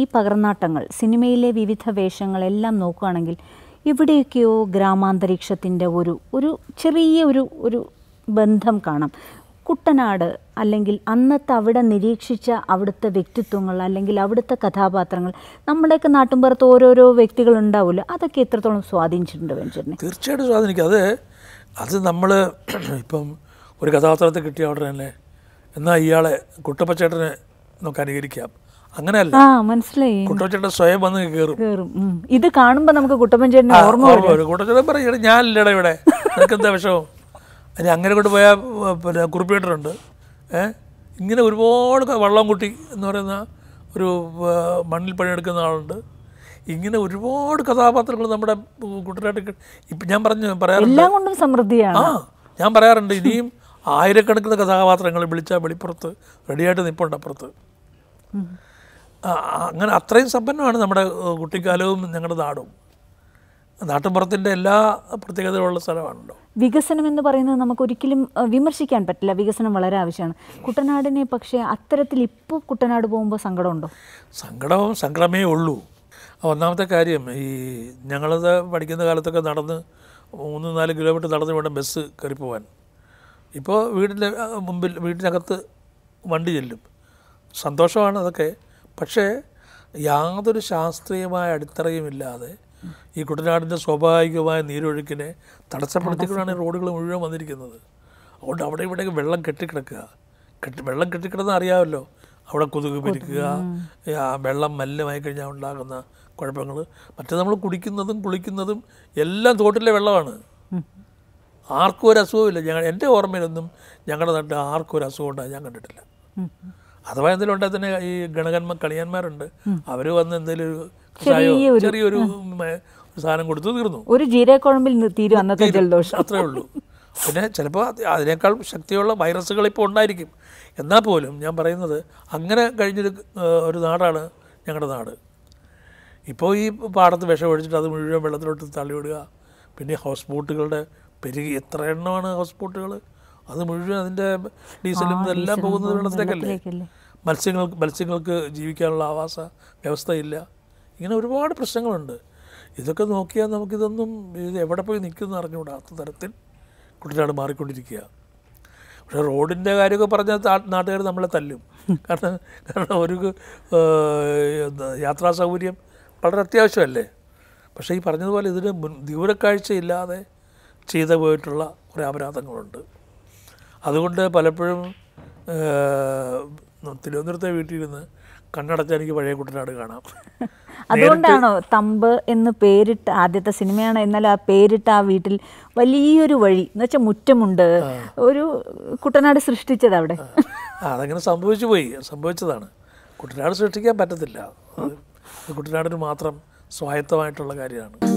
പകർന്നാട്ടങ്ങൾ സിനിമയിലെ വിവിധ വേഷങ്ങളെല്ലാം നോക്കുകയാണെങ്കിൽ എവിടെയൊക്കെയോ ഗ്രാമാന്തരീക്ഷത്തിൻ്റെ ഒരു ഒരു ചെറിയ ഒരു ഒരു ബന്ധം കാണാം കുട്ടനാട് അല്ലെങ്കിൽ അന്നത്തെ അവിടെ നിരീക്ഷിച്ച അവിടുത്തെ വ്യക്തിത്വങ്ങൾ അല്ലെങ്കിൽ അവിടുത്തെ കഥാപാത്രങ്ങൾ നമ്മുടെയൊക്കെ നാട്ടിൻപുറത്ത് ഓരോരോ വ്യക്തികൾ ഉണ്ടാവുമല്ലോ അതൊക്കെ എത്രത്തോളം സ്വാധീനിച്ചിട്ടുണ്ട് വെഞ്ചറിനെ തീർച്ചയായിട്ടും സ്വാധീനിക്കും അത് അത് നമ്മൾ ഇപ്പം ഒരു കഥാപാത്രത്തെ കിട്ടിയ ഉടനെ തന്നെ എന്നാൽ ഇയാളെ കുട്ടപ്പച്ചേട്ടനെ നമുക്ക് അനുകരിക്കാം അങ്ങനെയല്ല ആ മനസ്സിലായി കുട്ടപ്പച്ചേട്ടൻ സ്വയം വന്ന് കയറും കേറും ഉം. ഇത് കാണുമ്പോൾ നമുക്ക് കുട്ടപ്പൻ ചേട്ടനെ ആ, ഓർമ്മ ഓർമ്മ വരും കുട്ടച്ചേട്ടൻ പറയും "എടാ, ഞാനില്ലടാ ഇവിടെ നിനക്കെന്താ വിഷമം ഇനി അങ്ങനെ കൊണ്ട് പോയാൽ പിന്നെ കുറിപ്പേട്ടറുണ്ട് ഏ ഇങ്ങനെ ഒരുപാട് ക- വള്ളംകുട്ടി എന്ന് പറയുന്ന ഒരു ആ, മണ്ണിൽ പണിയെടുക്കുന്ന ആളുണ്ട് ഇങ്ങനെ ഒരുപാട് കഥാപാത്രങ്ങൾ നമ്മുടെ കുട്ടനാട്ടിൽ ഇപ്പം ഞാൻ പറഞ്ഞു പറയാറുണ്ട് എല്ലാം കൊണ്ടും സമൃദ്ധിയാണ് ആ ഞാൻ പറയാറുണ്ട് ഇനിയും ആയിരക്കണക്കിന് കഥാപാത്രങ്ങൾ വിളിച്ചാൽ വെളിപ്പുറത്ത് റെഡിയായിട്ട് നിൽപ്പുണ്ട് അപ്പുറത്ത് ആ, അങ്ങനെ അത്രയും സമ്പന്നമാണ് നമ്മുടെ ഏഹ്, കുട്ടിക്കാലവും ഞങ്ങളുടെ നാടും നാട്ടിൻപുറത്തിൻ്റെ എല്ലാ പ്രത്യേകതകളുള്ള സ്ഥലമാണല്ലോ വികസനം എന്ന് പറയുന്നത് നമുക്ക് ഒരിക്കലും അഹ്, വിമർശിക്കാൻ പറ്റില്ല വികസനം വളരെ ആവശ്യമാണ് കുട്ടനാടിനെ പക്ഷേ അത്തരത്തിൽ ഇപ്പോൾ കുട്ടനാട് പോകുമ്പോൾ സങ്കടമുണ്ടോ സങ്കടവും സങ്കടമേ ഉള്ളൂ ഒന്നാമത്തെ കാര്യം ഈ ഞങ്ങളത് പഠിക്കുന്ന കാലത്തൊക്കെ നടന്ന് മൂന്ന് നാല് കിലോമീറ്റർ നടന്ന് വേണം ബസ് കയറി പോകാൻ ഇപ്പോൾ വീടിൻ്റെ ആ, മുമ്പിൽ വീടിനകത്ത് വണ്ടി ചെല്ലും സന്തോഷമാണ് അതൊക്കെ പക്ഷേ യാതൊരു ശാസ്ത്രീയമായ അടിത്തറയുമില്ലാതെ ഈ കുട്ടനാടിൻ്റെ സ്വാഭാവികമായ നീരൊഴുക്കിനെ തടസ്സപ്പെടുത്തിക്കൊണ്ടാണ് ഈ റോഡുകൾ മുഴുവൻ വന്നിരിക്കുന്നത് അതുകൊണ്ട് അവിടെ ഇവിടെ വെള്ളം കെട്ടിക്കിടക്കുക കെട്ടി വെള്ളം കെട്ടിക്കിടന്ന് അറിയാമല്ലോ അവിടെ കൊതുക് പെരുക്കുക ആ വെള്ളം മലിനമായി കഴിഞ്ഞാൽ ഉണ്ടാകുന്ന കുഴപ്പങ്ങൾ മറ്റേ നമ്മൾ കുടിക്കുന്നതും കുളിക്കുന്നതും എല്ലാം തോട്ടിലെ വെള്ളമാണ് ആർക്കും ഒരു അസുഖമില്ല ഞങ്ങൾ എൻ്റെ ഓർമ്മയിലൊന്നും ഞങ്ങളുടെ നാട്ടിൽ ആർക്കും ഒരു അസുഖം ഉണ്ടായി ഞാൻ കണ്ടിട്ടില്ല അഥവാ എന്തെങ്കിലും ഉണ്ടെങ്കിൽ തന്നെ ഈ ഗണകന്മാർ കളിയന്മാരുണ്ട് അവർ വന്ന് എന്തെങ്കിലും ഒരു കഷായോ, ചെറിയൊരു ഉം, ഏ, ഒരു സാധനം കൊടുത്തു തീർന്നു ഒരു ജീരക്കുഴമ്പിൽ നി- തീരും അന്നത്തെ ജലദോഷം അത്രേ ഉള്ളൂ പിന്നെ ചിലപ്പോൾ അതിനേക്കാൾ ശക്തിയുള്ള വൈറസുകൾ ഇപ്പോൾ ഉണ്ടായിരിക്കും എന്നാൽ പോലും ഞാൻ പറയുന്നത് അങ്ങനെ കഴിഞ്ഞൊരു ഏഹ്, ഒരു നാടാണ് ഞങ്ങളുടെ നാട് ഇപ്പോൾ ഈ പാടത്ത് വിഷം ഒഴിച്ചിട്ട് അത് മുഴുവൻ വെള്ളത്തിലോട്ട് തള്ളിവിടുക പിന്നെ ഹൗസ് ബോട്ടുകളുടെ പെരുകി എത്ര എണ്ണമാണ് ഹൗസ് ബോട്ടുകൾ അത് മുഴുവൻ അതിൻ്റെ ഡീസലും ഇതെല്ലാം പോകുന്നത് വെള്ളത്തിലേക്കല്ലേ വെള്ളത്തിലേക്കല്ലേ. മത്സ്യങ്ങൾക്ക് മത്സ്യങ്ങൾക്ക് ജീവിക്കാനുള്ള ആവാസ വ്യവസ്ഥയില്ല ഇങ്ങനെ ഒരുപാട് പ്രശ്നങ്ങളുണ്ട് ഇതൊക്കെ നോക്കിയാൽ നമുക്കിതൊന്നും ഇത് എവിടെ പോയി നിൽക്കുമെന്ന് അറിഞ്ഞുകൂടാത്ത തരത്തിൽ കുട്ടനാട് മാറിക്കൊണ്ടിരിക്കുക പക്ഷേ റോഡിൻ്റെ കാര്യമൊക്കെ പറഞ്ഞാൽ നാട്ടുകാർ നമ്മളെ തല്ലും കാരണം കാരണം ഒരു ഏഹ്, എന്താ, യാത്രാ സൗകര്യം വളരെ അത്യാവശ്യമല്ലേ പക്ഷേ ഈ പറഞ്ഞതുപോലെ ഇതിന് മുൻ ദൂരക്കാഴ്ചയില്ലാതെ ചെയ്തു പോയിട്ടുള്ള കുറേ അപരാധങ്ങളുണ്ട് അതുകൊണ്ട് പലപ്പോഴും ഏഹ്, തിരുവനന്തപുരത്തെ വീട്ടിലിരുന്ന് കണ്ണടച്ചാൽ എനിക്ക് പഴയ കുട്ടനാട് കാണാം അതുകൊണ്ടാണോ തമ്പ് എന്ന് പേരിട്ട് ആദ്യത്തെ സിനിമയാണ് എന്നാൽ ആ പേരിട്ട് ആ വീട്ടിൽ വലിയൊരു വഴി എന്ന് വെച്ചാൽ മുറ്റമുണ്ട് ഒരു കുട്ടനാട് സൃഷ്ടിച്ചത് അവിടെ ആ, അതങ്ങനെ സംഭവിച്ചു പോയി സംഭവിച്ചതാണ് കുട്ടനാട് സൃഷ്ടിക്കാൻ പറ്റത്തില്ല അത് കുട്ടനാടിന് മാത്രം സ്വായത്തമായിട്ടുള്ള കാര്യമാണ്